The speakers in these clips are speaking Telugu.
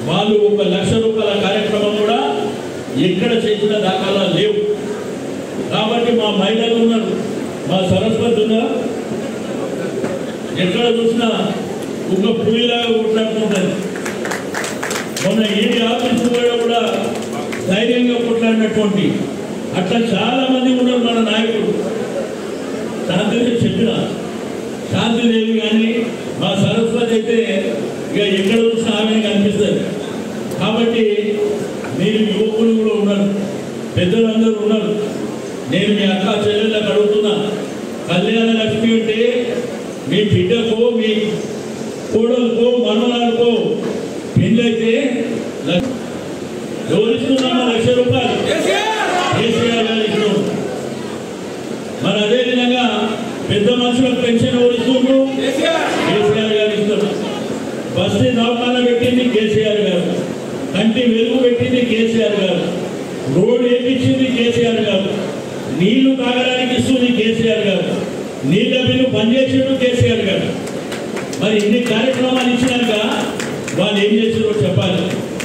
వాళ్ళు ఒక లక్ష రూపాయల కార్యక్రమం కూడా ఎక్కడ చేసిన దాఖలా లేవు కాబట్టి మా మహిళలు ఉన్నారు మా సరస్వతి ఉన్నారు ఎక్కడ చూసినా ఒక పులిలాగా కొట్లాడుతుంటారు మొన్న ఏడి ఆఫీస్ కూడా కూడా ధైర్యంగా కొట్లాడినటువంటి అట్లా చాలా మంది ఉన్నారు మన నాయకుడు శాంతిదేవి చెప్పిన శాంతిదేవి కానీ మా సరస్వతి అయితే ఇక ఎక్కడ చూసినా ఆమె కనిపిస్తుంది కాబట్టి మీరు యువకులు కూడా ఉన్నారు పెద్దలందరూ ఉన్నారు నేను మీ అక్క చెల్లెళ్ళకి అడుగుతున్నా కళ్యాణ లక్ష్మి అంటే మీ బిడ్డకో మీ కోడలకో మనవరాలకో పెళ్ళైతే లక్ష- ఎవరిస్తున్నామా లక్ష రూపాయలు కేసీఆర్ గారు ఇస్తున్నాడు మరి అదే విధంగా పెద్ద మనుషులకు పెన్షన్ ఎవరిస్తుండ్రు కేసీఆర్ గారు ఇస్తారు బస్తీ దవాఖాన పెట్టింది కేసీఆర్ గారు కంటి వెలుగు పెట్టింది కేసీఆర్ గారు రోడ్ వేపించింది కేసీఆర్ గారు నీళ్లు తాగడానికి ఇస్తుంది కేసీఆర్ గారు నీళ్ళ బిల్లు పనిచేసిండు కేసీఆర్ గారు మరి ఇన్ని కార్యక్రమాలు ఇచ్చినాక వాళ్ళు ఏం చేసారో చెప్పాలి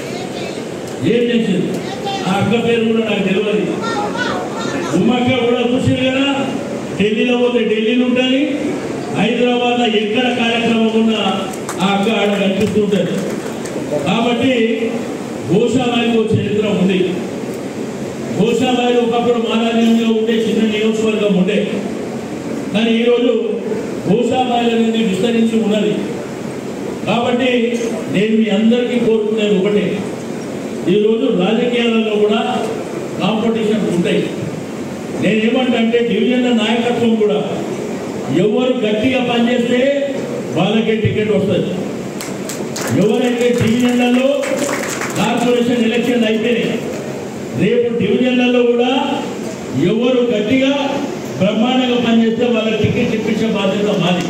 ఏం చేసింది ఆ అక్క పేరు కూడా నాకు తెలియదు ఉమ్మక్క కూడా చూసింది కదా ఢిల్లీలో పోతే ఢిల్లీలో ఉంటుంది హైదరాబాద్ లో ఎక్కడ కార్యక్రమం ఉన్నా ఆ అక్క ఆడ కనిపిస్తుంటది కాబట్టి గోషాబాయికి ఒక చరిత్ర ఉంది గోషాబాయి ఒకప్పుడు మారాజ్యంలో ఉండే చిన్న నియోజకవర్గం ఉండే కానీ ఈరోజు గోషాబాయి అనేది విస్తరించి ఉన్నది కాబట్టి నేను మీ అందరికీ కోరుకునేది ఒకటే ఈరోజు రాజకీయాలలో కూడా కాంపిటీషన్ ఉంటాయి నేనేమంటే డివిజన్ల నాయకత్వం కూడా ఎవరు గట్టిగా పనిచేస్తే వాళ్ళకే టికెట్ వస్తుంది ఎవరైతే డివిజన్లలో కార్పొరేషన్ ఎలక్షన్ అయిపోయినాయి రేపు డివిజన్లలో కూడా ఎవరు గట్టిగా బ్రహ్మాండంగా పనిచేస్తే వాళ్ళకి టికెట్ ఇప్పించే బాధ్యత మాది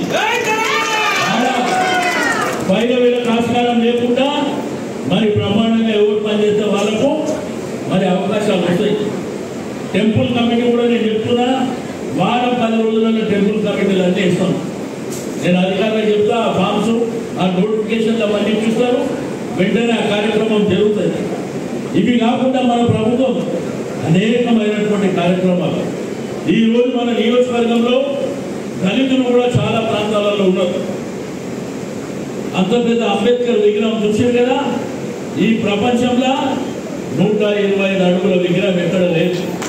ఆడ పైన వీళ్ళకి ఆస్కారం లేకుండా మరి బ్రహ్మాండంగా ఎవరు పనిచేస్తే వాళ్ళకు మరి అవకాశాలు వస్తాయి టెంపుల్ కమిటీ కూడా నేను చెప్తున్నా వారం పది రోజులలో టెంపుల్ కమిటీలు అన్నీ ఇస్తాం నేను అధికారులకు చెప్తా ఆ ఫామ్స్ ఆ నోటిఫికేషన్లు అవన్నీ ఇప్పిస్తారు వెంటనే ఆ కార్యక్రమం జరుగుతుంది ఇవి కాకుండా మన ప్రభుత్వం అనేకమైనటువంటి కార్యక్రమాలు ఈ రోజు మన నియోజకవర్గంలో దళితులు కూడా చాలా ప్రాంతాలలో ఉన్నారు అంత పెద్ద అంబేద్కర్ విగ్రహం చూసారు కదా ఈ ప్రపంచంలో నూట ఇరవై ఐదు అడుగుల విగ్రహం ఎక్కడ లేదు